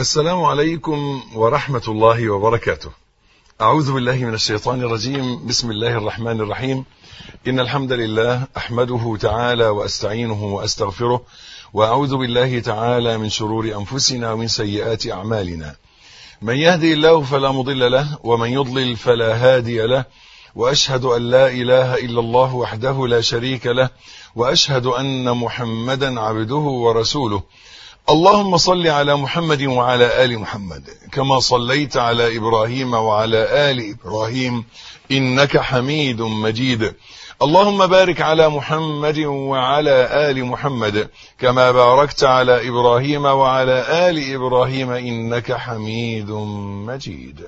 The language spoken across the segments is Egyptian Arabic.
السلام عليكم ورحمة الله وبركاته. أعوذ بالله من الشيطان الرجيم، بسم الله الرحمن الرحيم. إن الحمد لله أحمده تعالى وأستعينه وأستغفره، وأعوذ بالله تعالى من شرور أنفسنا ومن سيئات أعمالنا. من يهدي الله فلا مضل له، ومن يضلل فلا هادي له. وأشهد أن لا إله إلا الله وحده لا شريك له، وأشهد أن محمدا عبده ورسوله. اللهم صل على محمد وعلى آل محمد كما صليت على إبراهيم وعلى آل إبراهيم إنك حميد مجيد اللهم بارك على محمد وعلى آل محمد كما باركت على إبراهيم وعلى آل إبراهيم إنك حميد مجيد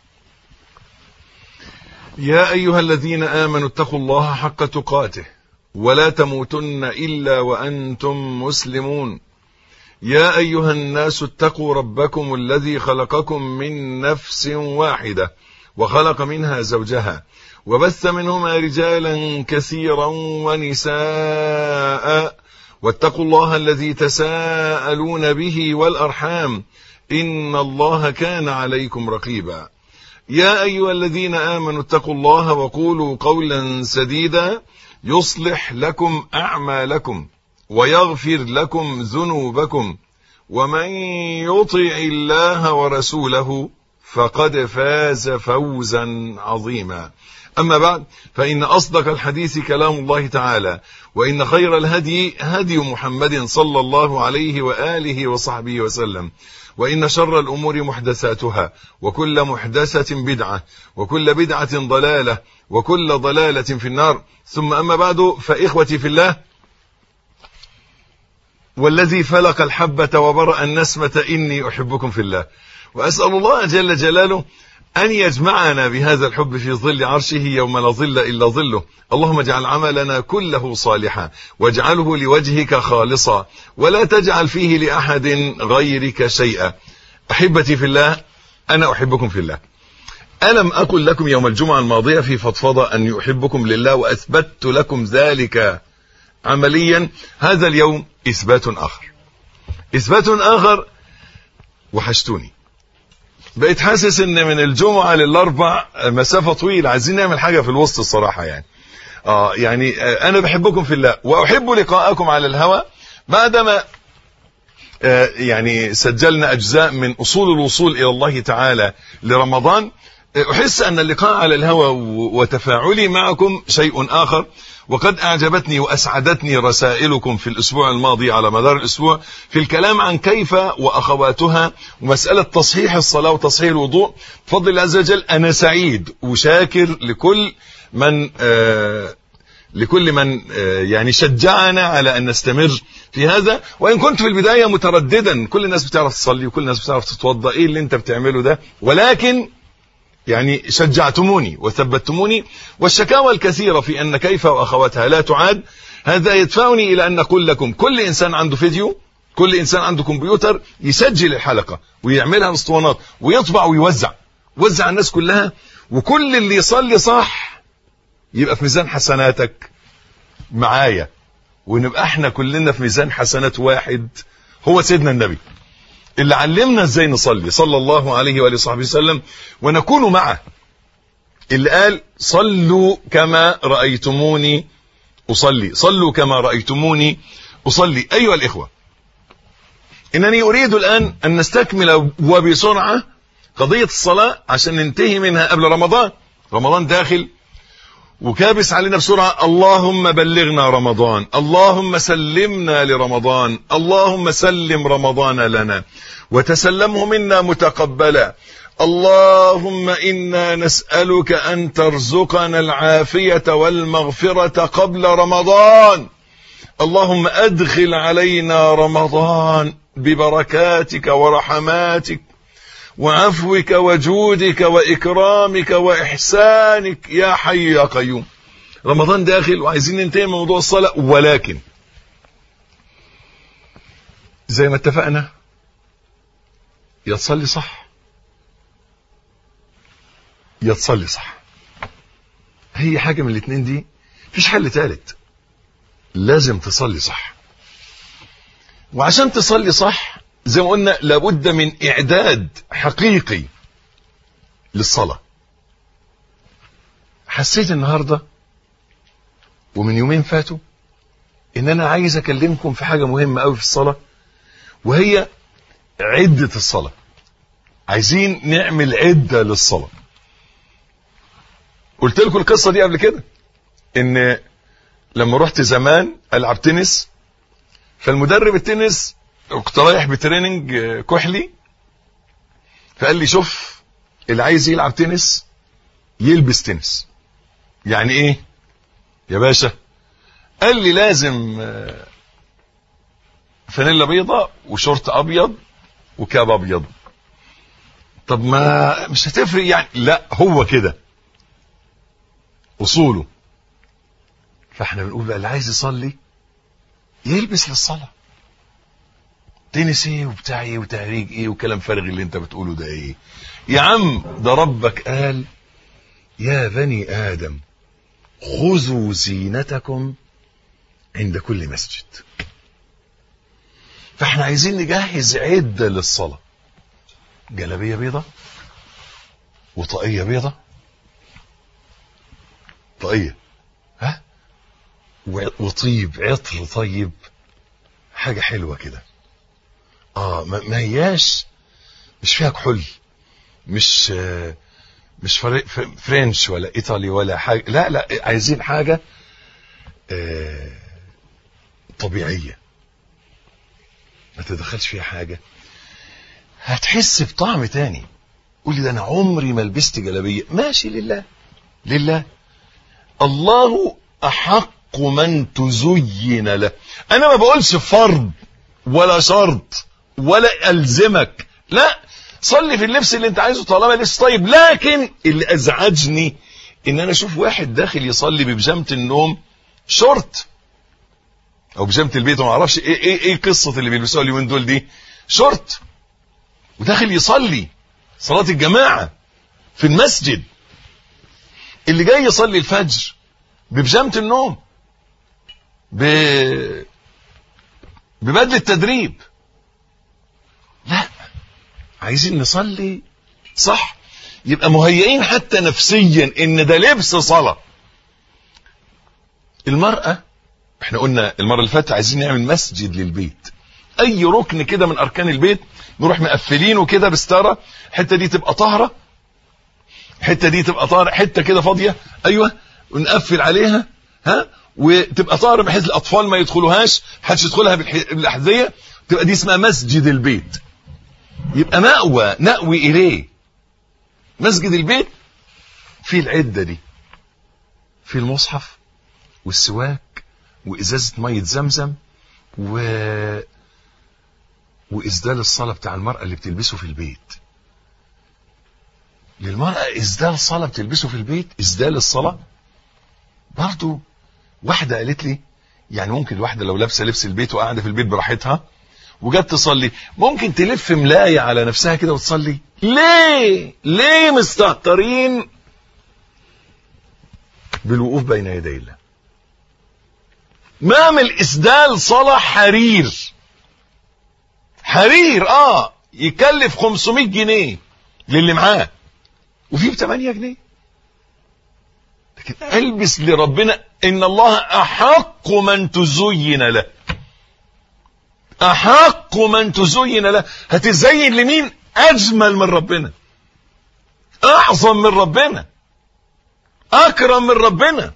يا أيها الذين آمنوا اتقوا الله حق تقاته ولا تموتن إلا وأنتم مسلمون يا أيها الناس اتقوا ربكم الذي خلقكم من نفس واحدة وخلق منها زوجها وبث منهما رجالا كثيرا ونساء واتقوا الله الذي تساءلون به والأرحام إن الله كان عليكم رقيبا يا أيها الذين آمنوا اتقوا الله وقولوا قولا سديدا يصلح لكم أعمالكم ويغفر لكم ذنوبكم ومن يطع الله ورسوله فقد فاز فوزا عظيما أما بعد فإن أصدق الحديث كلام الله تعالى وإن خير الهدي هدي محمد صلى الله عليه وآله وصحبه وسلم وإن شر الأمور محدثاتها وكل محدثة بدعة وكل بدعة ضلالة وكل ضلالة في النار ثم أما بعد فإخوتي في الله والذي فلق الحبة وبرأ النسمة إني أحبكم في الله وأسأل الله جل جلاله أن يجمعنا بهذا الحب في ظل عرشه يوم لا ظل إلا ظله اللهم اجعل عملنا كله صالحا واجعله لوجهك خالصا ولا تجعل فيه لأحد غيرك شيئا أحبتي في الله أنا أحبكم في الله ألم أقل لكم يوم الجمعة الماضية في فضفضة أن يحبكم لله وأثبتت لكم ذلك عمليا هذا اليوم إثبات آخر إثبات آخر وحشتوني بقيت حاسس ان من الجمعة للاربع مسافة طويلة عايزين نعمل حاجة في الوسط الصراحة يعني اه يعني آه انا بحبكم في الله واحب لقاءكم على الهوى بعدما آه يعني سجلنا اجزاء من اصول الوصول الى الله تعالى لرمضان احس ان اللقاء على الهوى وتفاعلي معكم شيء اخر وقد أعجبتني وأسعدتني رسائلكم في الأسبوع الماضي على مدار الأسبوع في الكلام عن كيف وأخواتها ومسألة تصحيح الصلاة وتصحيح الوضوء بفضل الله عز وجل أنا سعيد وشاكر لكل من آه لكل من آه يعني شجعنا على أن نستمر في هذا وإن كنت في البداية مترددا كل الناس بتعرف تصلي وكل الناس بتعرف تتوضأ إيه اللي أنت بتعمله ده ولكن يعني شجعتموني وثبتموني والشكاوى الكثيرة في أن كيف وأخواتها لا تعاد هذا يدفعني إلى أن نقول لكم كل إنسان عنده فيديو كل إنسان عنده كمبيوتر يسجل الحلقة ويعملها اسطوانات ويطبع ويوزع وزع الناس كلها وكل اللي يصلي صح يبقى في ميزان حسناتك معايا ونبقى احنا كلنا في ميزان حسنات واحد هو سيدنا النبي اللي علمنا ازاي نصلي صلى الله عليه وآله وصحبه وسلم ونكون معه اللي قال صلوا كما رأيتموني أصلي صلوا كما رأيتموني أصلي أيها الإخوة إنني أريد الآن أن نستكمل وبسرعة قضية الصلاة عشان ننتهي منها قبل رمضان رمضان داخل وكابس علينا بسرعة اللهم بلغنا رمضان اللهم سلمنا لرمضان اللهم سلم رمضان لنا وتسلمه منا متقبلا اللهم إنا نسألك أن ترزقنا العافية والمغفرة قبل رمضان اللهم أدخل علينا رمضان ببركاتك ورحماتك وعفوك وجودك وإكرامك وإحسانك يا حي يا قيوم رمضان داخل وعايزين ننتهي من موضوع الصلاة ولكن زي ما اتفقنا يا تصلي صح يا تصلي صح هي حاجة من الاتنين دي مفيش حل تالت لازم تصلي صح وعشان تصلي صح زي ما قلنا لابد من اعداد حقيقي للصلاة حسيت النهاردة ومن يومين فاتوا ان انا عايز اكلمكم في حاجة مهمة قوي في الصلاة وهي عدة الصلاة عايزين نعمل عدة للصلاة قلت لكم القصة دي قبل كده ان لما رحت زمان العب تنس فالمدرب التنس كنت رايح بتريننج كحلي فقال لي شوف اللي عايز يلعب تنس يلبس تنس يعني ايه يا باشا قال لي لازم فانيلا بيضة وشورت ابيض وكاب ابيض طب ما مش هتفرق يعني لا هو كده اصوله فاحنا بنقول بقى اللي عايز يصلي يلبس للصلاه تنس ايه وبتاع ايه وتهريج ايه وكلام فارغ اللي انت بتقوله ده ايه يا عم ده ربك قال يا بني ادم خذوا زينتكم عند كل مسجد فاحنا عايزين نجهز عدة للصلاة جلابية بيضة وطاقية بيضة طاقية ها وطيب عطر طيب حاجة حلوة كده اه ما هياش مش فيها كحول مش آه مش فرنش ولا ايطالي ولا حاجه لا لا عايزين حاجه آه طبيعيه ما تدخلش فيها حاجه هتحس بطعم تاني قول لي ده انا عمري ما لبست جلابيه ماشي لله لله الله احق من تزين له انا ما بقولش فرض ولا شرط ولا الزمك لا صلي في اللبس اللي انت عايزه طالما لبس طيب لكن اللي ازعجني ان انا اشوف واحد داخل يصلي ببيجامه النوم شورت او بيجامه البيت وما اعرفش ايه ايه ايه قصه اللي بيلبسوها اليومين دول دي شورت وداخل يصلي صلاه الجماعه في المسجد اللي جاي يصلي الفجر ببيجامه النوم ب ببدل التدريب لا عايزين نصلي صح يبقى مهيئين حتى نفسيا ان ده لبس صلاة المرأة احنا قلنا المرة اللي فاتت عايزين نعمل مسجد للبيت اي ركن كده من اركان البيت نروح مقفلينه كده بستاره الحته دي تبقى طاهره الحته دي تبقى طاهره حته كده فاضيه ايوه ونقفل عليها ها وتبقى طاهره بحيث الاطفال ما يدخلوهاش محدش يدخلها بالاحذيه تبقى دي اسمها مسجد البيت يبقى مأوى نأوي إليه مسجد البيت في العدة دي في المصحف والسواك وإزازة مية زمزم و وإسدال الصلاة بتاع المرأة اللي بتلبسه في البيت للمرأة إسدال صلاة بتلبسه في البيت إسدال الصلاة برضو واحدة قالت لي يعني ممكن واحدة لو لابسة لبس البيت وقاعدة في البيت براحتها وجت تصلي ممكن تلف ملاية على نفسها كده وتصلي ليه ليه مستهترين بالوقوف بين يدي الله ما من اسدال صلاة حرير حرير اه يكلف 500 جنيه للي معاه وفي ب 8 جنيه لكن البس لربنا ان الله احق من تزين له احق من تزين له هتزين لمين اجمل من ربنا اعظم من ربنا اكرم من ربنا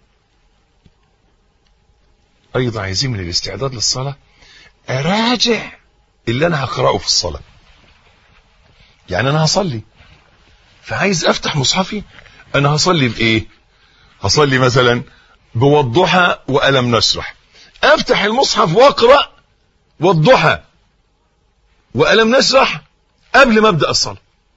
ايضا عايزين من الاستعداد للصلاة اراجع اللي انا هقرأه في الصلاة يعني انا هصلي فعايز افتح مصحفي انا هصلي بايه هصلي مثلا بوضحى والم نشرح افتح المصحف واقرأ والضحى والم نشرح قبل ما ابدا الصلاه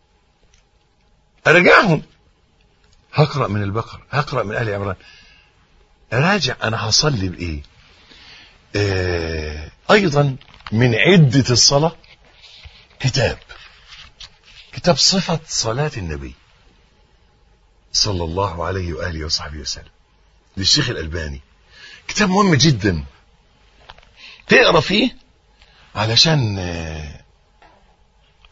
اراجعهم هقرا من البقره هقرا من ال عمران اراجع انا هصلي بايه آه ايضا من عده الصلاه كتاب كتاب صفه صلاه النبي صلى الله عليه واله وصحبه وسلم للشيخ الالباني كتاب مهم جدا تقرا فيه علشان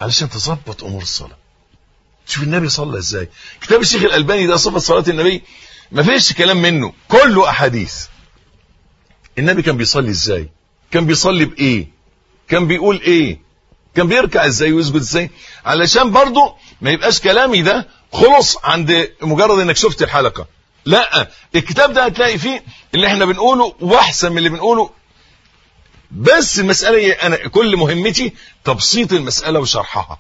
علشان تظبط امور الصلاه شوف النبي صلى ازاي كتاب الشيخ الالباني ده صفه صلاه النبي ما فيش كلام منه كله احاديث النبي كان بيصلي ازاي كان بيصلي بايه كان بيقول ايه كان بيركع ازاي ويسجد ازاي علشان برضه ما يبقاش كلامي ده خلص عند مجرد انك شفت الحلقه لا الكتاب ده هتلاقي فيه اللي احنا بنقوله واحسن من اللي بنقوله بس المساله هي انا كل مهمتي تبسيط المساله وشرحها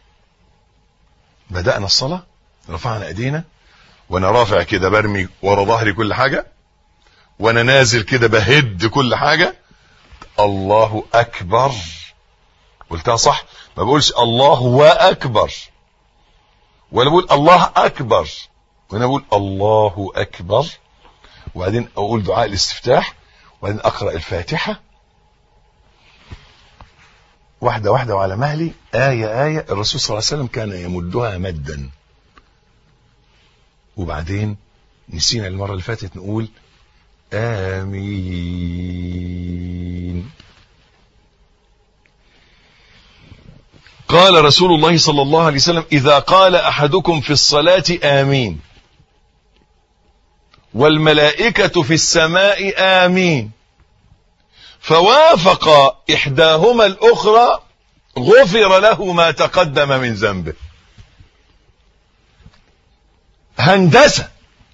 بدانا الصلاه رفعنا ايدينا وانا رافع كده برمي ورا ظهري كل حاجه وانا نازل كده بهد كل حاجه الله اكبر قلتها صح ما بقولش الله واكبر ولا بقول الله اكبر وانا بقول الله اكبر وبعدين اقول دعاء الاستفتاح وبعدين اقرا الفاتحه واحده واحده وعلى مهلي ايه ايه الرسول صلى الله عليه وسلم كان يمدها مدا وبعدين نسينا المره اللي فاتت نقول امين قال رسول الله صلى الله عليه وسلم اذا قال احدكم في الصلاه امين والملائكه في السماء امين فوافق احداهما الاخرى غفر له ما تقدم من ذنبه هندسه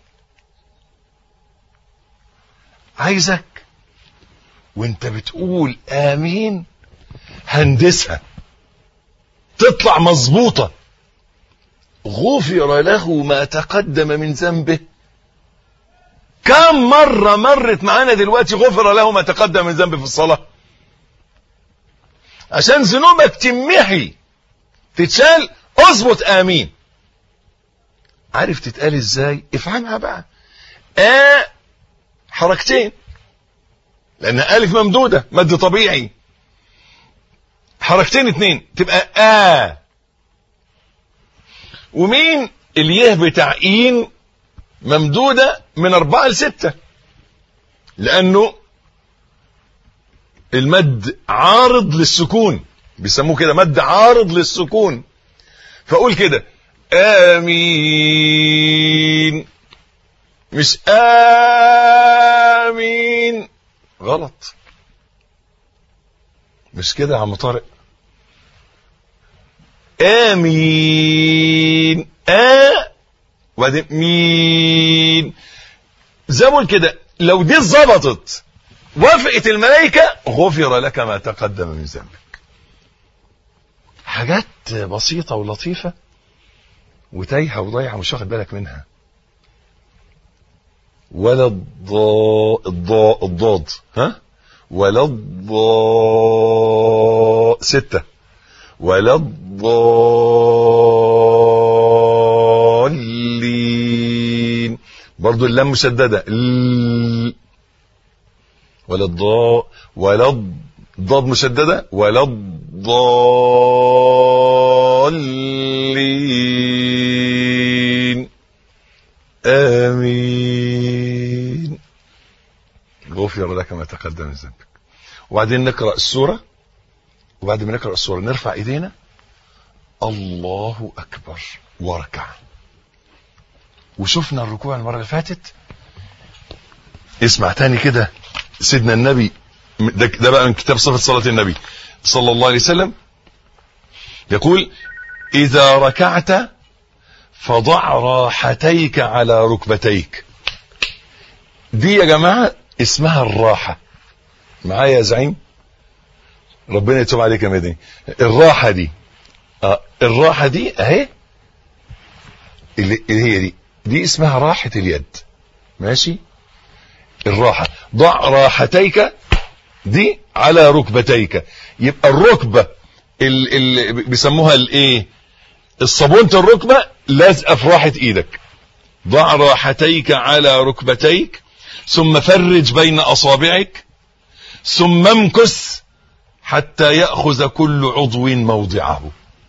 عايزك وانت بتقول امين هندسها تطلع مظبوطه غفر له ما تقدم من ذنبه كم مرة مرت معانا دلوقتي غفر له ما تقدم من ذنبه في الصلاة عشان ذنوبك تمحي تتشال اظبط امين عارف تتقال ازاي افهمها بقى آ حركتين لان الف ممدودة مد طبيعي حركتين اتنين تبقى آ ومين اليه بتاع إين ممدودة من أربعة لستة لأنه المد عارض للسكون بيسموه كده مد عارض للسكون فأقول كده آمين مش آمين غلط مش كده يا عم طارق آمين آ وبعدين مين زي ما بقول كده لو دي اتظبطت وافقت الملائكة غفر لك ما تقدم من ذنبك حاجات بسيطة ولطيفة وتايهة وضايعة مش واخد بالك منها ولا الضاء الضاء الضاد ها ولا الضاء ستة ولا الضالين برضو اللام مشددة ال ولا الضاء ولا الضاد مشددة ولا الضالين آمين غفر لك ما تقدم من ذنبك وبعدين نقرأ السورة وبعد ما نقرأ السورة نرفع ايدينا الله أكبر واركع وشفنا الركوع المرة اللي فاتت اسمع تاني كده سيدنا النبي ده, ده بقى من كتاب صفة صلاة النبي صلى الله عليه وسلم يقول إذا ركعت فضع راحتيك على ركبتيك دي يا جماعة اسمها الراحة معايا يا زعيم ربنا يتوب عليك يا مدني الراحة دي آه الراحة دي اهي اللي, اللي هي دي دي اسمها راحة اليد ماشي الراحة ضع راحتيك دي على ركبتيك يبقى الركبة اللي بيسموها الايه الصابونة الركبة لازقة في راحة ايدك ضع راحتيك على ركبتيك ثم فرج بين اصابعك ثم امكث حتى يأخذ كل عضو موضعه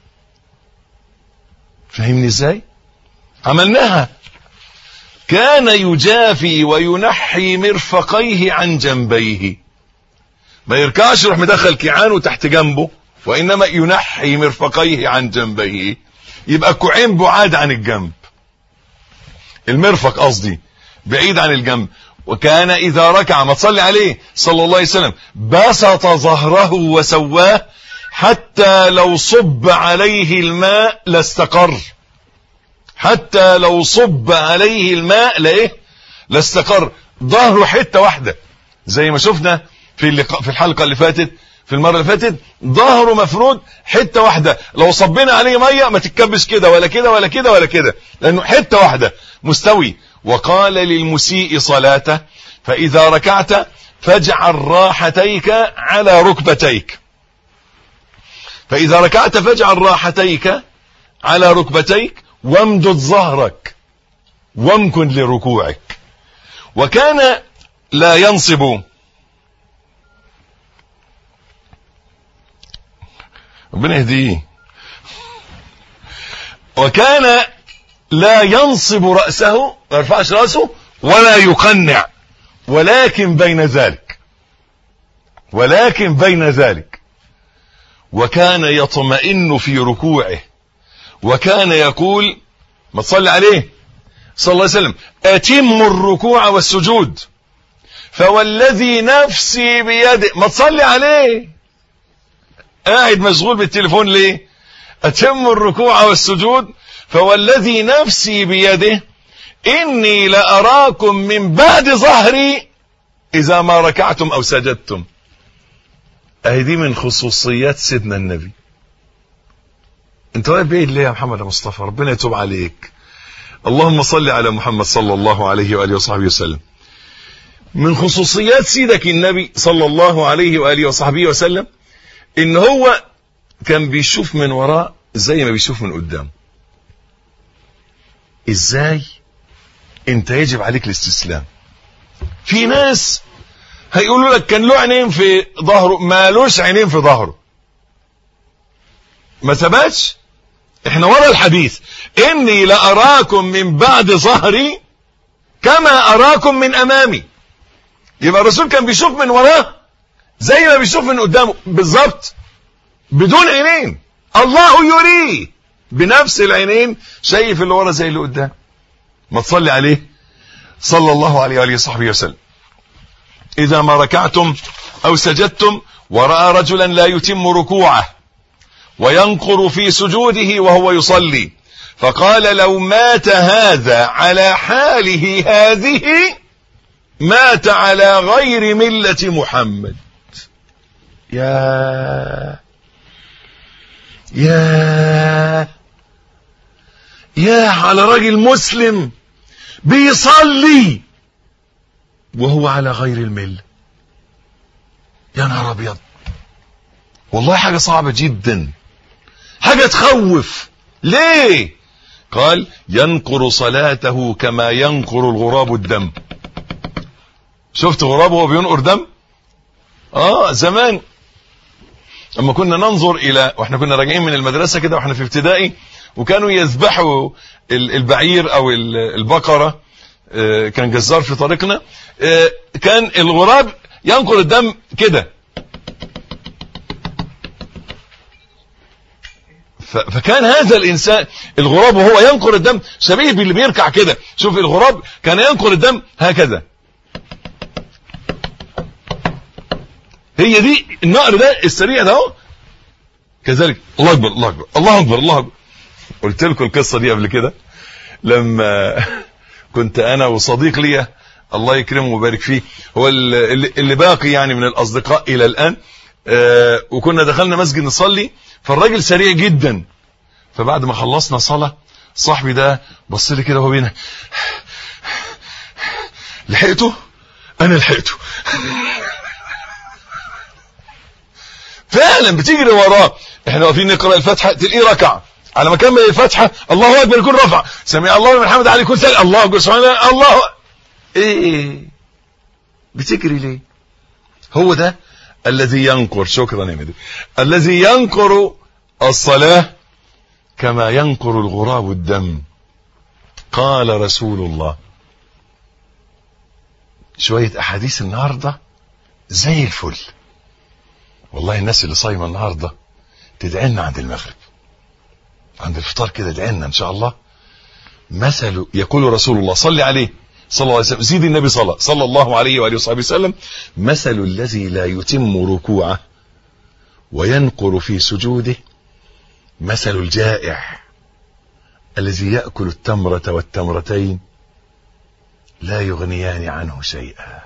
فهمني ازاي عملناها كان يجافي وينحي مرفقيه عن جنبيه ما يركعش يروح مدخل كيعانه تحت جنبه وإنما ينحي مرفقيه عن جنبيه يبقى كوعين بعاد عن الجنب المرفق قصدي بعيد عن الجنب وكان إذا ركع ما تصلي عليه صلى الله عليه وسلم بسط ظهره وسواه حتى لو صب عليه الماء لاستقر حتى لو صب عليه الماء لايه لاستقر ظهره حته واحده زي ما شفنا في اللقاء في الحلقه اللي فاتت في المره اللي فاتت ظهره مفرود حته واحده لو صبينا عليه ميه ما تتكبش كده ولا كده ولا كده ولا كده لانه حته واحده مستوي وقال للمسيء صلاته فاذا ركعت فاجعل راحتيك على ركبتيك فاذا ركعت فاجعل راحتيك على ركبتيك وامدد ظهرك وامكن لركوعك وكان لا ينصب ربنا يهديه وكان لا ينصب رأسه ما يرفعش رأسه ولا يقنع ولكن بين ذلك ولكن بين ذلك وكان يطمئن في ركوعه وكان يقول ما تصلي عليه صلى الله عليه وسلم أتم الركوع والسجود فوالذي نفسي بيده ما تصلي عليه قاعد مشغول بالتليفون ليه أتم الركوع والسجود فوالذي نفسي بيده إني لأراكم من بعد ظهري إذا ما ركعتم أو سجدتم أهي دي من خصوصيات سيدنا النبي انت واقف بعيد ليه يا محمد يا مصطفى ربنا يتوب عليك اللهم صل على محمد صلى الله عليه وآله وصحبه وسلم من خصوصيات سيدك النبي صلى الله عليه وآله وصحبه وسلم ان هو كان بيشوف من وراء زي ما بيشوف من قدام ازاي انت يجب عليك الاستسلام في ناس هيقولوا لك كان له عينين في ظهره مالوش عينين في ظهره ما ثبتش احنا ورا الحديث اني لاراكم من بعد ظهري كما اراكم من امامي يبقى الرسول كان بيشوف من وراه زي ما بيشوف من قدامه بالظبط بدون عينين الله يريه بنفس العينين شايف اللي ورا زي اللي قدام ما تصلي عليه صلى الله عليه وآله وصحبه وسلم إذا ما ركعتم أو سجدتم ورأى رجلا لا يتم ركوعه وينقر في سجوده وهو يصلي فقال لو مات هذا على حاله هذه مات على غير ملة محمد يا يا يا على راجل مسلم بيصلي وهو على غير المله يا نهار ابيض والله حاجه صعبه جدا حاجه تخوف ليه قال ينقر صلاته كما ينقر الغراب الدم شفت غراب وهو بينقر دم اه زمان لما كنا ننظر الى واحنا كنا راجعين من المدرسه كده واحنا في ابتدائي وكانوا يذبحوا البعير او البقره كان جزار في طريقنا كان الغراب ينقر الدم كده فكان هذا الانسان الغراب وهو ينقر الدم شبيه باللي بيركع كده شوف الغراب كان ينقر الدم هكذا هي دي النقر ده السريع ده اهو كذلك الله اكبر الله اكبر الله اكبر الله اكبر قلت لكم القصه دي قبل كده لما كنت انا وصديق ليا الله يكرمه ويبارك فيه هو اللي, اللي باقي يعني من الاصدقاء الى الان آه وكنا دخلنا مسجد نصلي فالراجل سريع جدا فبعد ما خلصنا صلاه صاحبي ده بص لي كده وهو بينا لحقته انا لحقته فعلا بتجري وراه احنا واقفين نقرا الفاتحه تلاقيه ركع على ما كمل الفاتحه الله اكبر يكون رفع سمع الله لمن حمد عليه يكون سال الله اكبر سبحان الله ايه بتجري ليه هو ده الذي ينقر شكرا يا مدي الذي ينقر الصلاه كما ينقر الغراب الدم قال رسول الله شويه احاديث النهارده زي الفل والله الناس اللي صايمه النهارده تدعي لنا عند المغرب عند الفطار كده ادعي لنا ان شاء الله مثل يقول رسول الله صلي عليه صلى الله عليه وسلم زيد النبي صلى صلى الله عليه واله وصحبه وسلم مثل الذي لا يتم ركوعه وينقر في سجوده مثل الجائع الذي ياكل التمره والتمرتين لا يغنيان عنه شيئا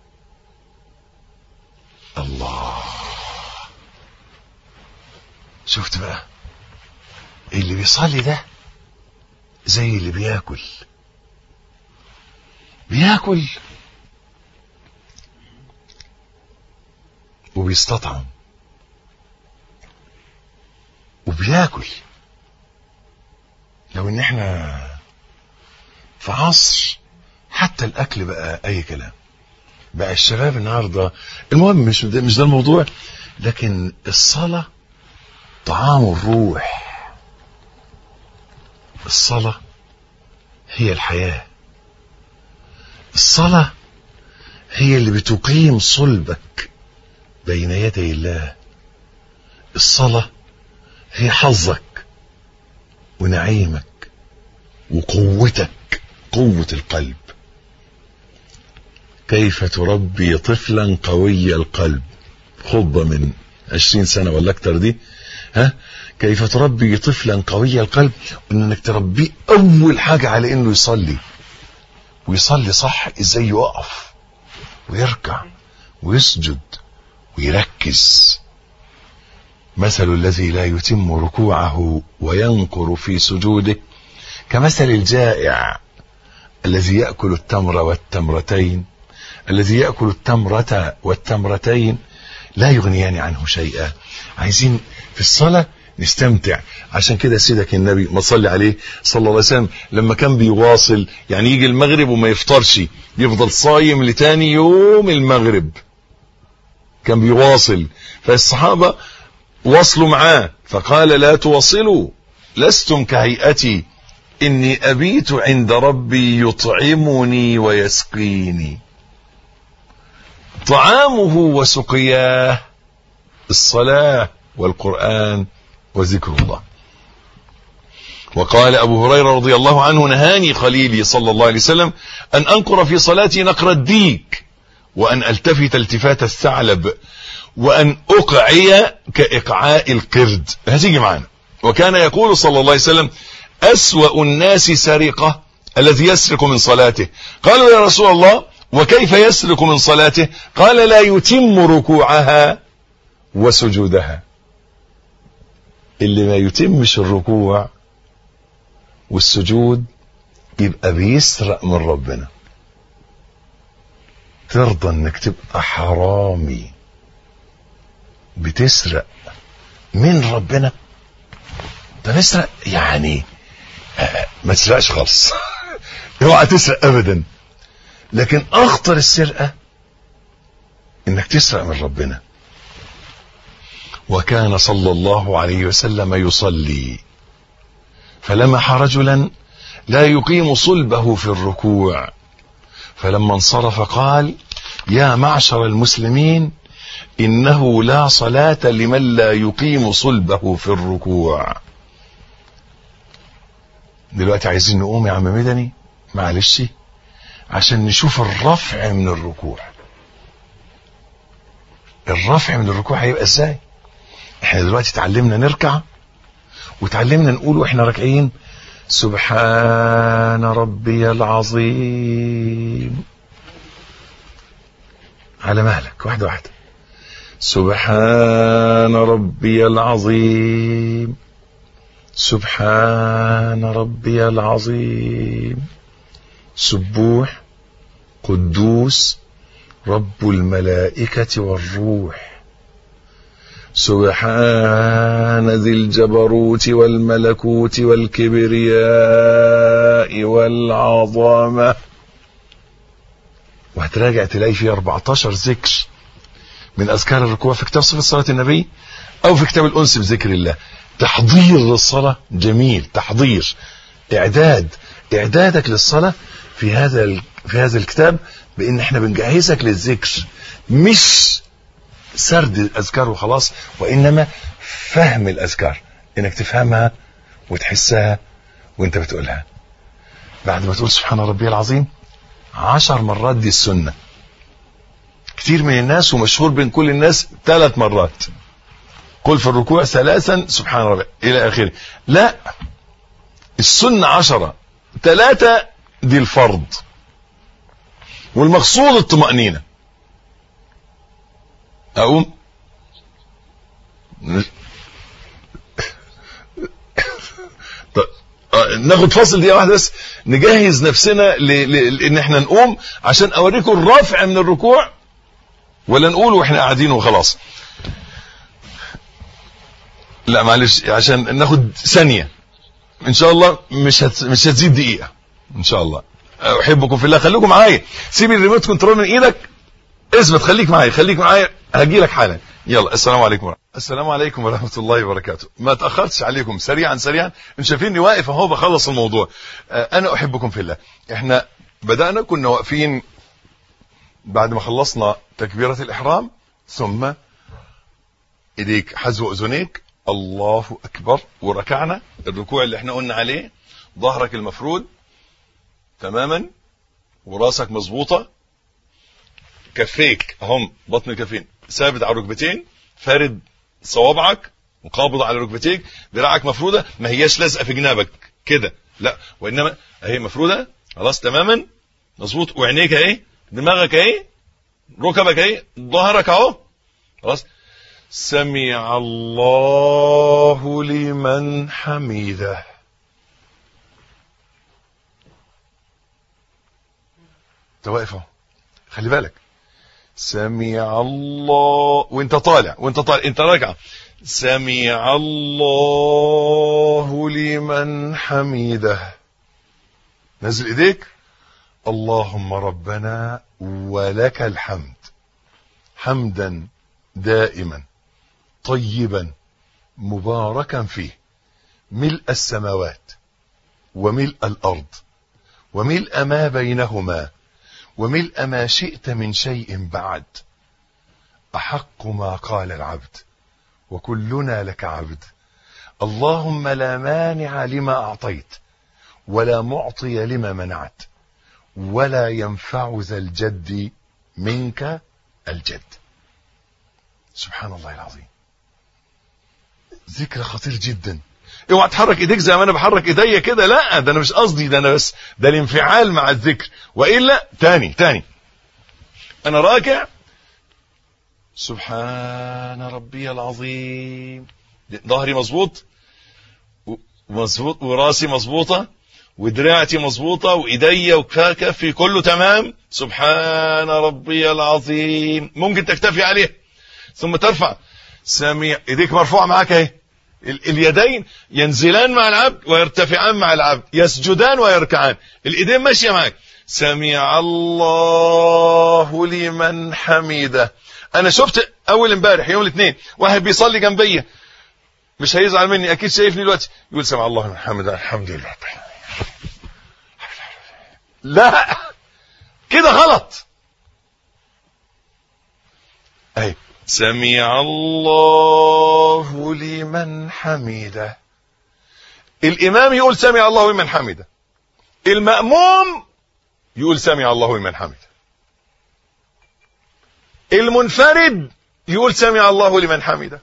الله شفت بقى اللي بيصلي ده زي اللي بياكل بياكل وبيستطعم وبياكل لو ان احنا في عصر حتى الاكل بقى اي كلام بقى الشباب النهارده المهم مش ده مش ده الموضوع لكن الصلاه طعام الروح الصلاه هي الحياه الصلاه هي اللي بتقيم صلبك بين يدي الله الصلاه هي حظك ونعيمك وقوتك قوه القلب كيف تربي طفلا قوي القلب خطبة من عشرين سنة ولا أكتر دي ها كيف تربي طفلا قوي القلب انك تربيه اول حاجة على انه يصلي ويصلي صح ازاي يقف ويركع ويسجد ويركز مثل الذي لا يتم ركوعه وينقر في سجوده كمثل الجائع الذي يأكل التمر والتمرتين الذي يأكل التمرة والتمرتين لا يغنيان عنه شيئا عايزين في الصلاة نستمتع عشان كده سيدك النبي ما صلي عليه صلى الله عليه وسلم لما كان بيواصل يعني يجي المغرب وما يفطرش يفضل صايم لتاني يوم المغرب كان بيواصل فالصحابة واصلوا معاه فقال لا تواصلوا لستم كهيئتي إني أبيت عند ربي يطعمني ويسقيني طعامه وسقياه الصلاة والقرآن وذكر الله وقال أبو هريرة رضي الله عنه نهاني خليلي صلى الله عليه وسلم أن أنقر في صلاتي نقر الديك وأن ألتفت التفات الثعلب وأن أقعي كإقعاء القرد هتيجي معنا وكان يقول صلى الله عليه وسلم أسوأ الناس سرقة الذي يسرق من صلاته قالوا يا رسول الله وكيف يسرق من صلاته قال لا يتم ركوعها وسجودها اللي ما يتمش الركوع والسجود يبقى بيسرق من ربنا ترضى انك تبقى حرامي بتسرق من ربنا ده بيسرق يعني ما تسرقش خالص اوعى تسرق ابدا لكن اخطر السرقه انك تسرق من ربنا وكان صلى الله عليه وسلم يصلي فلمح رجلا لا يقيم صلبه في الركوع فلما انصرف قال يا معشر المسلمين انه لا صلاه لمن لا يقيم صلبه في الركوع دلوقتي عايزين نقوم يا عم مدني معلش عشان نشوف الرفع من الركوع الرفع من الركوع هيبقى ازاي احنا دلوقتي اتعلمنا نركع وتعلمنا نقول واحنا راكعين سبحان ربي العظيم على مهلك واحدة واحدة سبحان ربي العظيم سبحان ربي العظيم سبوح قدوس رب الملائكة والروح سبحان ذي الجبروت والملكوت والكبرياء والعظمة وهتراجع تلاقي فيه 14 ذكر من أذكار الركوع في كتاب صفة صلاة النبي أو في كتاب الأنس بذكر الله تحضير للصلاة جميل تحضير إعداد إعدادك للصلاة في هذا في هذا الكتاب بأن احنا بنجهزك للذكر مش سرد الأذكار وخلاص وإنما فهم الاذكار انك تفهمها وتحسها وانت بتقولها بعد ما تقول سبحان ربي العظيم عشر مرات دي السنة كتير من الناس ومشهور بين كل الناس ثلاث مرات قل في الركوع ثلاثا سبحان ربي الى اخره لا السنة عشرة ثلاثة دي الفرض والمقصود الطمأنينة اقوم طيب آه، ناخد فاصل دقيقه واحده بس نجهز نفسنا ل... ل... ان احنا نقوم عشان اوريكم الرفع من الركوع ولا نقول واحنا قاعدين وخلاص لا معلش عشان ناخد ثانيه ان شاء الله مش هت... مش هتزيد دقيقه ان شاء الله احبكم في الله خليكم معايا سيب الريموت كنترول من ايدك اثبت خليك معايا خليك معايا هجي لك حالا يلا السلام عليكم ورحمة. السلام عليكم ورحمه الله وبركاته ما تاخرتش عليكم سريعا سريعا انتوا شايفيني واقف اهو بخلص الموضوع آه، انا احبكم في الله احنا بدانا كنا واقفين بعد ما خلصنا تكبيره الاحرام ثم ايديك حذو اذنيك الله اكبر وركعنا الركوع اللي احنا قلنا عليه ظهرك المفرود تماما وراسك مظبوطه كفيك اهم بطن الكفين ثابت على الركبتين فارد صوابعك وقابض على ركبتيك ذراعك مفروده ما هياش لازقه في جنابك كده لا وانما اهي مفروده خلاص تماما مظبوط وعينيك اهي دماغك اهي ركبك اهي ظهرك اهو خلاص سمع الله لمن حميده انت واقف اهو خلي بالك سمع الله وانت طالع وانت طالع انت راجع سمع الله لمن حميده نزل ايديك اللهم ربنا ولك الحمد حمدا دائما طيبا مباركا فيه ملء السماوات وملء الارض وملء ما بينهما وملء ما شئت من شيء بعد احق ما قال العبد وكلنا لك عبد اللهم لا مانع لما اعطيت ولا معطي لما منعت ولا ينفع ذا الجد منك الجد سبحان الله العظيم ذكر خطير جدا اوعى تحرك ايديك زي ما انا بحرك ايديا كده لا ده انا مش قصدي ده انا بس ده الانفعال مع الذكر والا تاني تاني انا راكع سبحان ربي العظيم ظهري مظبوط مظبوط وراسي مظبوطه ودراعتي مظبوطه وايديا وكفي كله تمام سبحان ربي العظيم ممكن تكتفي عليه ثم ترفع سميع ايديك مرفوعه معاك اهي اليدين ينزلان مع العبد ويرتفعان مع العبد يسجدان ويركعان الايدين ماشيه معاك سمع الله لمن حميده انا شفت اول امبارح يوم الاثنين واحد بيصلي جنبيا مش هيزعل مني اكيد شايفني دلوقتي يقول سمع الله لمن حمده الحمد لله لا كده غلط اهي سمع الله لمن حمده الامام يقول سمع الله لمن حمده المأموم يقول سمع الله لمن حمده المنفرد يقول سمع الله لمن حمده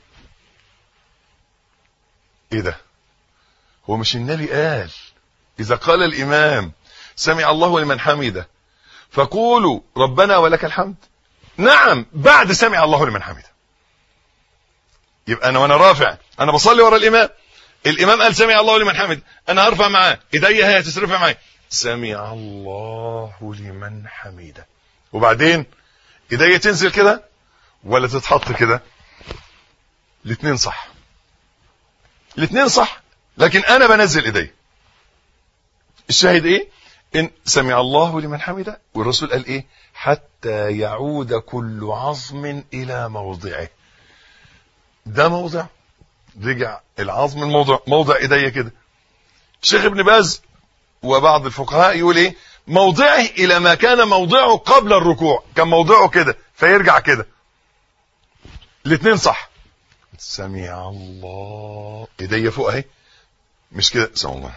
ايه ده هو مش النبي قال اذا قال الامام سمع الله لمن حمده فقولوا ربنا ولك الحمد نعم بعد سمع الله لمن حمده يبقى انا وانا رافع انا بصلي ورا الامام الامام قال سمع الله لمن حمد انا هرفع معاه ايديا هي هتترفع معايا سمع الله لمن حمده وبعدين ايديا تنزل كده ولا تتحط كده الاثنين صح الاثنين صح لكن انا بنزل ايديا الشاهد ايه ان سمع الله لمن حمده والرسول قال ايه حتى يعود كل عظم الى موضعه ده موضع رجع العظم الموضع موضع ايديا كده الشيخ ابن باز وبعض الفقهاء يقول ايه موضعه الى ما كان موضعه قبل الركوع كان موضعه كده فيرجع كده الاثنين صح سمع الله ايديا فوق اهي مش كده سمع الله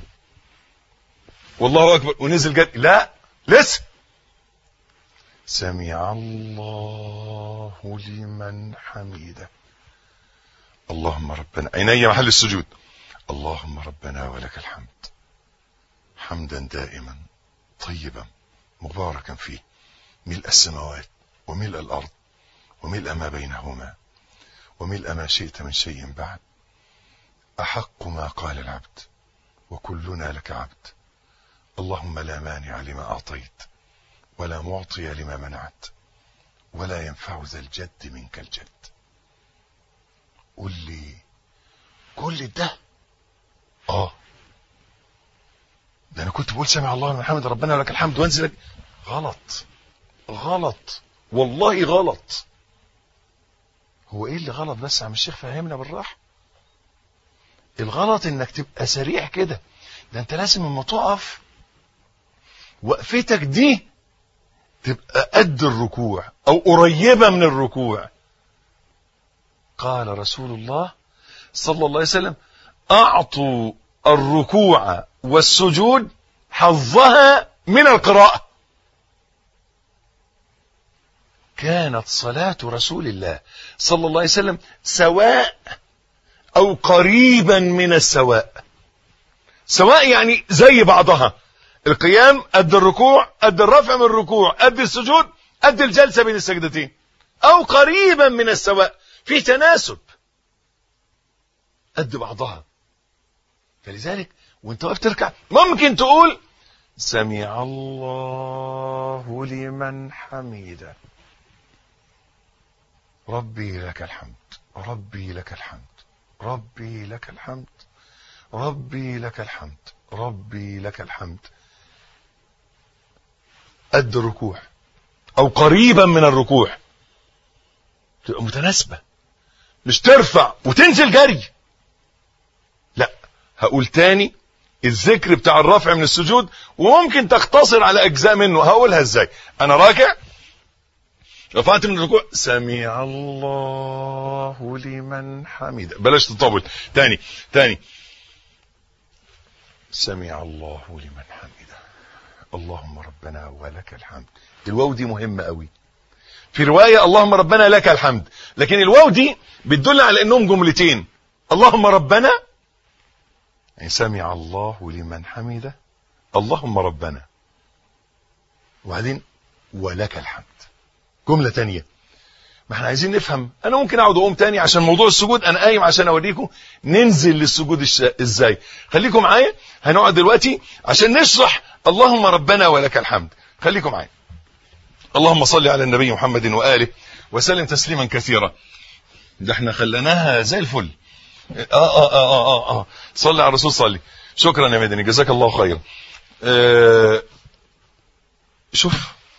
والله اكبر ونزل جد لا لسه سمع الله لمن حميده اللهم ربنا عيني محل السجود اللهم ربنا ولك الحمد حمدا دائما طيبا مباركا فيه ملء السماوات وملء الارض وملء ما بينهما وملء ما شئت من شيء بعد احق ما قال العبد وكلنا لك عبد اللهم لا مانع لما اعطيت ولا معطي لما منعت ولا ينفع ذا الجد منك الجد قول لي كل ده اه ده انا كنت بقول سمع الله لمن حمد ربنا ولك الحمد وانزل غلط غلط والله غلط هو ايه اللي غلط بس يا عم الشيخ فهمنا بالراحه الغلط انك تبقى سريع كده ده انت لازم لما تقف وقفتك دي تبقى قد الركوع او قريبه من الركوع قال رسول الله صلى الله عليه وسلم اعطوا الركوع والسجود حظها من القراءه كانت صلاه رسول الله صلى الله عليه وسلم سواء او قريبا من السواء سواء يعني زي بعضها القيام قد الركوع قد الرفع من الركوع قد السجود قد الجلسه بين السجدتين او قريبا من السواء في تناسب قد بعضها فلذلك وانت واقف تركع ممكن تقول سمع الله لمن حميده ربي لك الحمد ربي لك الحمد ربي لك الحمد ربي لك الحمد ربي لك الحمد قد الركوع او قريبا من الركوع تبقى متناسبه مش ترفع وتنزل جري لا هقول تاني الذكر بتاع الرفع من السجود وممكن تختصر على اجزاء منه هقولها ازاي انا راكع رفعت من الركوع سمع الله لمن حمده بلاش تطول تاني تاني سمع الله لمن حمده اللهم ربنا ولك الحمد الواو دي مهمة قوي في رواية اللهم ربنا لك الحمد لكن الواو دي بتدل على انهم جملتين اللهم ربنا يعني سمع الله لمن حمده اللهم ربنا وبعدين ولك الحمد جملة تانية ما احنا عايزين نفهم انا ممكن اقعد اقوم تاني عشان موضوع السجود انا قايم عشان اوريكم ننزل للسجود الش... ازاي خليكم معايا هنقعد دلوقتي عشان نشرح اللهم ربنا ولك الحمد خليكم معايا اللهم صل على النبي محمد واله وسلم تسليما كثيرا ده احنا خليناها زي الفل اه اه اه اه اه, آه. صلي على الرسول صلي شكرا يا مدني جزاك الله خيرا آه شوف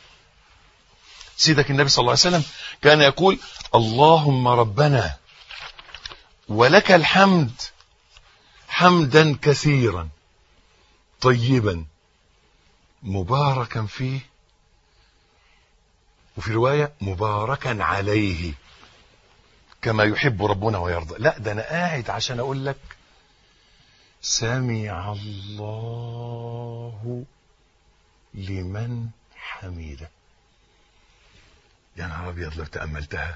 سيدك النبي صلى الله عليه وسلم كان يقول اللهم ربنا ولك الحمد حمدا كثيرا طيبا مباركا فيه وفي رواية مباركا عليه كما يحب ربنا ويرضى لا ده انا قاعد عشان اقول لك سمع الله لمن حمده يا نهار ابيض لو تاملتها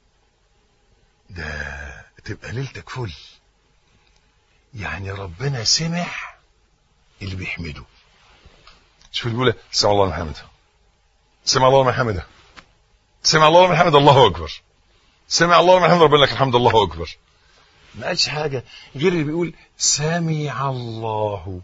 ده تبقى ليلتك فل يعني ربنا سمع اللي بيحمده شوف الاولى سمع الله لمن حمده سمع الله لمن حمده سمع الله لمن حمده الله اكبر سمع الله لمن حمده ربنا لك الحمد الله اكبر ما قالش حاجه غير اللي بيقول سمع الله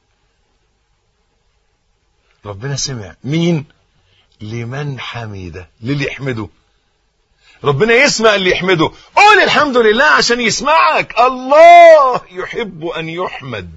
ربنا سمع مين لمن حمده للي يحمده ربنا يسمع اللي يحمده قول الحمد لله عشان يسمعك الله يحب ان يحمد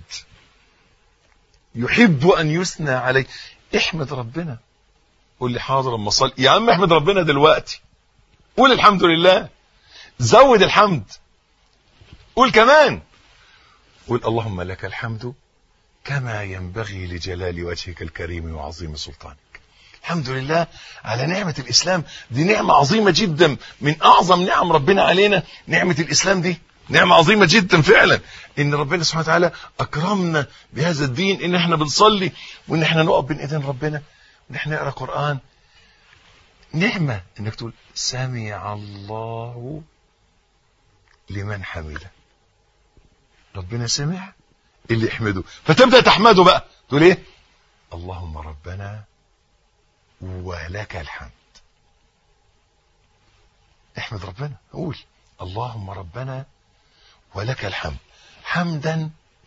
يحب ان يثنى عليه احمد ربنا قول لي حاضر اما صلي يا عم احمد ربنا دلوقتي قول الحمد لله زود الحمد قول كمان قول اللهم لك الحمد كما ينبغي لجلال وجهك الكريم وعظيم سلطانك الحمد لله على نعمة الإسلام دي نعمة عظيمة جدا من أعظم نعم ربنا علينا نعمة الإسلام دي نعمة عظيمة جدا فعلا إن ربنا سبحانه وتعالى أكرمنا بهذا الدين إن إحنا بنصلي وإن إحنا نقف بين إيدين ربنا وإن إحنا نقرأ قرآن نعمة إنك تقول سمع الله لمن حمده ربنا سمع اللي يحمده فتبدأ تحمده بقى تقول إيه اللهم ربنا ولك الحمد احمد ربنا قول اللهم ربنا ولك الحمد حمدا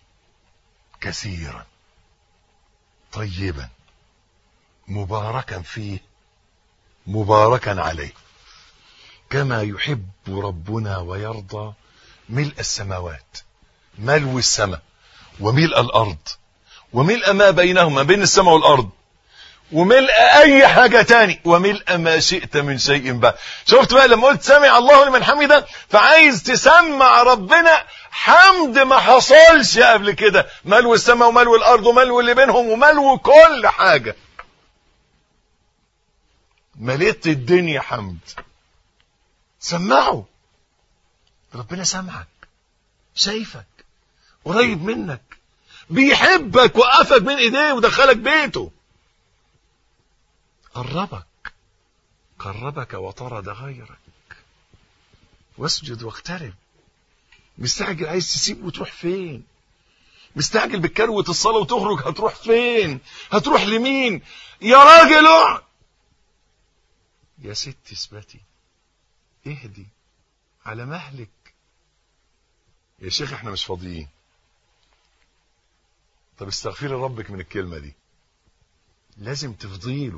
كثيرا طيبا مباركا فيه مباركا عليه كما يحب ربنا ويرضى ملء السماوات ملو السماء وملء الارض وملء ما بينهما بين السماء والارض وملء اي حاجة تاني وملء ما شئت من شيء بقى شفت بقى لما قلت سمع الله لمن حمده فعايز تسمع ربنا حمد ما حصلش قبل كده ملو السماء وملو الارض وملو اللي بينهم وملو كل حاجة مليت الدنيا حمد سمعه ربنا سمعك شايفك قريب منك بيحبك وقفك من ايديه ودخلك بيته قربك قربك وطرد غيرك واسجد واقترب مستعجل عايز تسيب وتروح فين مستعجل بكروة الصلاة وتخرج هتروح فين هتروح لمين يا راجل اقعد يا ست اثبتي اهدي على مهلك يا شيخ احنا مش فاضيين طب استغفري ربك من الكلمة دي لازم تفضيله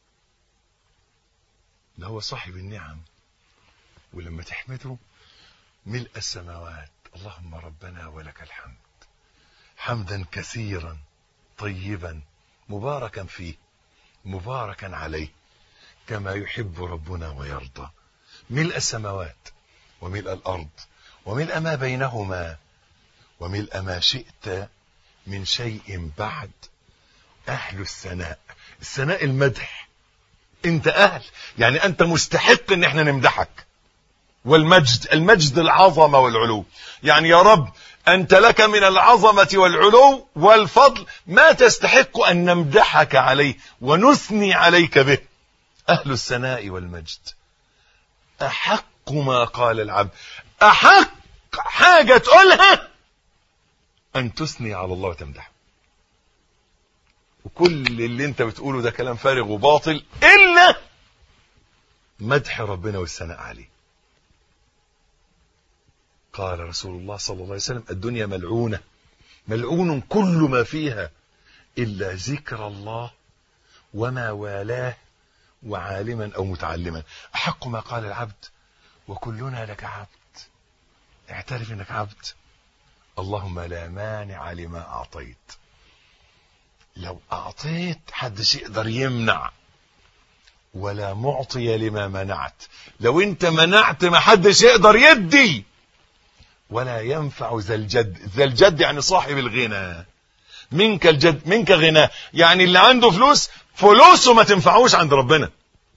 ده هو صاحب النعم ولما تحمده ملء السماوات اللهم ربنا ولك الحمد حمدا كثيرا طيبا مباركا فيه مباركا عليه كما يحب ربنا ويرضى ملء السماوات وملء الأرض وملء ما بينهما وملء ما شئت من شيء بعد أهل الثناء الثناء المدح انت أهل يعني أنت مستحق ان احنا نمدحك والمجد المجد العظمة والعلو يعني يا رب أنت لك من العظمة والعلو والفضل ما تستحق أن نمدحك عليه ونثني عليك به أهل الثناء والمجد أحق ما قال العبد أحق حاجة تقولها أن تثني على الله وتمدحه وكل اللي انت بتقوله ده كلام فارغ وباطل إلا مدح ربنا والثناء عليه قال رسول الله صلى الله عليه وسلم الدنيا ملعونة ملعون كل ما فيها إلا ذكر الله وما والاه وعالما أو متعلما أحق ما قال العبد وكلنا لك عبد اعترف انك عبد اللهم لا مانع لما أعطيت لو أعطيت حدش يقدر يمنع ولا معطي لما منعت لو انت منعت ما حدش يقدر يدي ولا ينفع ذا الجد ذا الجد يعني صاحب الغنى منك الجد منك غنى يعني اللي عنده فلوس فلوسه ما تنفعوش عند ربنا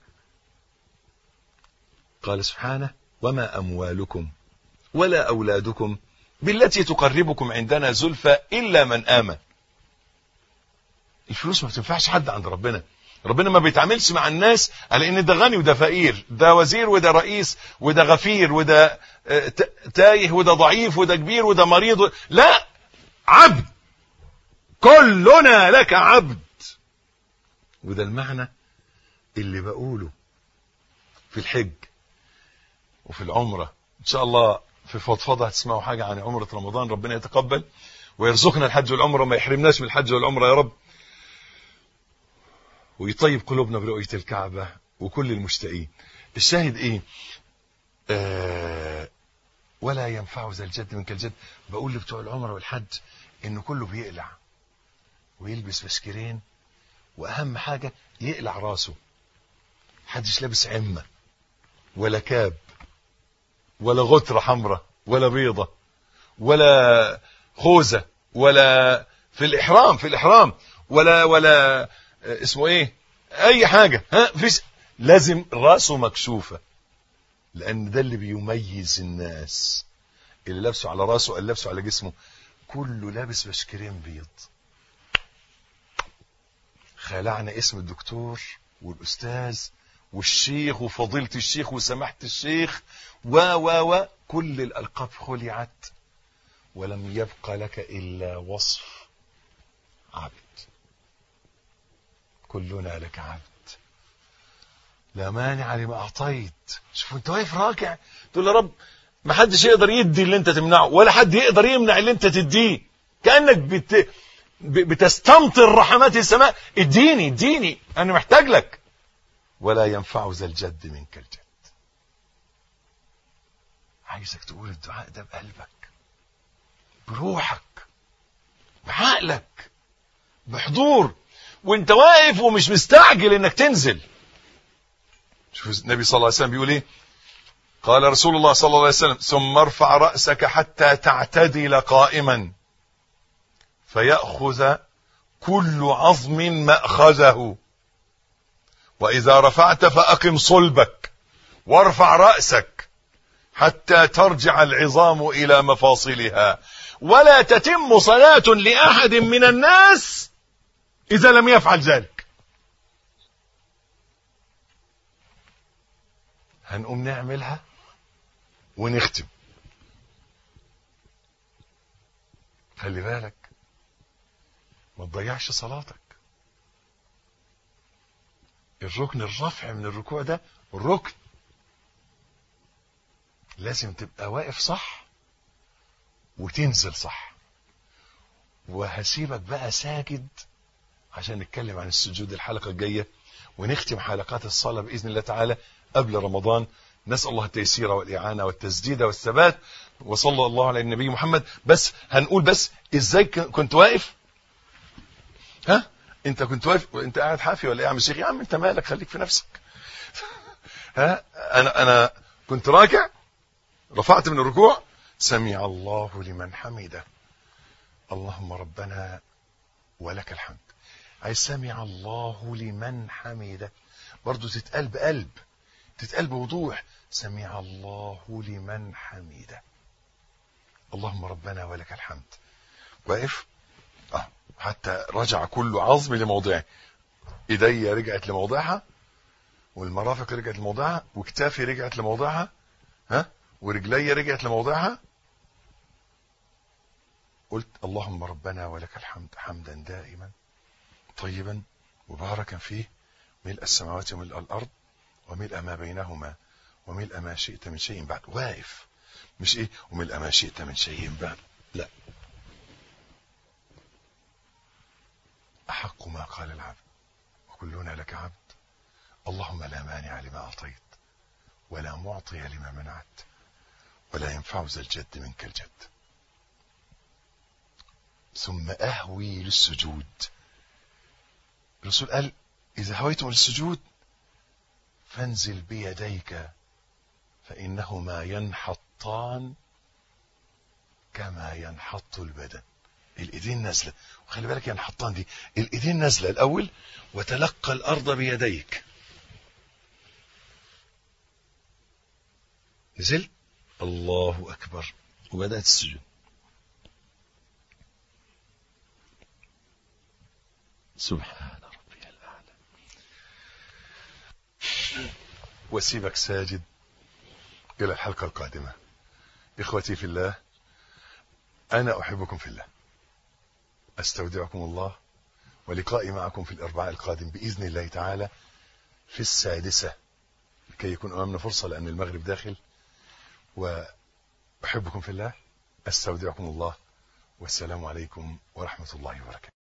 قال سبحانه وما أموالكم ولا أولادكم بالتي تقربكم عندنا زلفى إلا من آمن الفلوس ما بتنفعش حد عند ربنا ربنا ما بيتعاملش مع الناس على ان ده غني وده فقير ده وزير وده رئيس وده غفير وده تايه وده ضعيف وده كبير وده مريض لا عبد كلنا لك عبد وده المعنى اللي بقوله في الحج وفي العمرة ان شاء الله في فضفضة هتسمعوا حاجة عن عمرة رمضان ربنا يتقبل ويرزقنا الحج والعمرة وما يحرمناش من الحج والعمرة يا رب ويطيب قلوبنا برؤية الكعبة وكل المشتاقين الشاهد ايه آه ولا ينفع ذا الجد منك الجد بقول لبتوع العمرة والحج انه كله بيقلع ويلبس بسكرين واهم حاجة يقلع راسه حدش لابس عمة ولا كاب ولا غترة حمراء ولا بيضة ولا خوذة ولا في الإحرام في الإحرام ولا ولا اسمه ايه اي حاجة ها فيش لازم راسه مكشوفة لان ده اللي بيميز الناس اللي لابسه على راسه اللي لابسه على جسمه كله لابس بشكرين بيض خلعنا اسم الدكتور والاستاذ والشيخ وفضيلة الشيخ وسماحة الشيخ و و و كل الالقاب خلعت ولم يبق لك الا وصف عبد كلنا لك عبد لا مانع لما اعطيت شوف انت واقف راكع تقول يا رب ما حدش يقدر يدي اللي انت تمنعه ولا حد يقدر يمنع اللي انت تديه كانك بت... بتستمطر رحمات السماء اديني اديني انا محتاج لك ولا ينفع ذا الجد منك الجد عايزك تقول الدعاء ده بقلبك بروحك بعقلك بحضور وانت واقف ومش مستعجل انك تنزل شوف النبي صلى الله عليه وسلم بيقول ايه قال رسول الله صلى الله عليه وسلم ثم ارفع رأسك حتى تعتدل قائما فيأخذ كل عظم مأخذه وإذا رفعت فأقم صلبك وارفع رأسك حتى ترجع العظام إلى مفاصلها ولا تتم صلاة لأحد من الناس إذا لم يفعل ذلك هنقوم نعملها ونختم خلي بالك ما تضيعش صلاتك الركن الرفع من الركوع ده ركن لازم تبقى واقف صح وتنزل صح وهسيبك بقى ساجد عشان نتكلم عن السجود الحلقة الجاية ونختم حلقات الصلاة بإذن الله تعالى قبل رمضان نسأل الله التيسير والإعانة والتسديد والثبات وصلى الله على النبي محمد بس هنقول بس ازاي كنت واقف ها انت كنت واقف وانت قاعد حافي ولا ايه يا عم الشيخ يا عم انت مالك خليك في نفسك ها انا انا كنت راكع رفعت من الركوع سمع الله لمن حمده اللهم ربنا ولك الحمد عايز سمع الله لمن حمده برضو تتقال بقلب تتقال بوضوح سمع الله لمن حمده اللهم ربنا ولك الحمد واقف اه حتى رجع كل عظم لموضعه ايدي رجعت لموضعها والمرافق رجعت لموضعها وكتافي رجعت لموضعها ها ورجلي رجعت لموضعها قلت اللهم ربنا ولك الحمد حمدا دائما طيبا مباركا فيه ملء السماوات وملء الارض وملء ما بينهما وملء ما شئت من شيء بعد واقف مش ايه وملء ما شئت من شيء بعد لا احق ما قال العبد وكلنا لك عبد اللهم لا مانع لما اعطيت ولا معطي لما منعت ولا ينفع ذا الجد منك الجد ثم اهوي للسجود الرسول قال اذا هويتم للسجود فانزل بيديك فانهما ينحطان كما ينحط البدن الايدين نازله وخلي بالك ينحطان دي الايدين نازله الاول وتلقى الارض بيديك نزلت الله اكبر وبدات السجود سبحان ربي الاعلى واسيبك ساجد الى الحلقه القادمه اخوتي في الله انا احبكم في الله استودعكم الله ولقائي معكم في الاربعاء القادم باذن الله تعالى في السادسه لكي يكون امامنا فرصه لان المغرب داخل واحبكم في الله استودعكم الله والسلام عليكم ورحمه الله وبركاته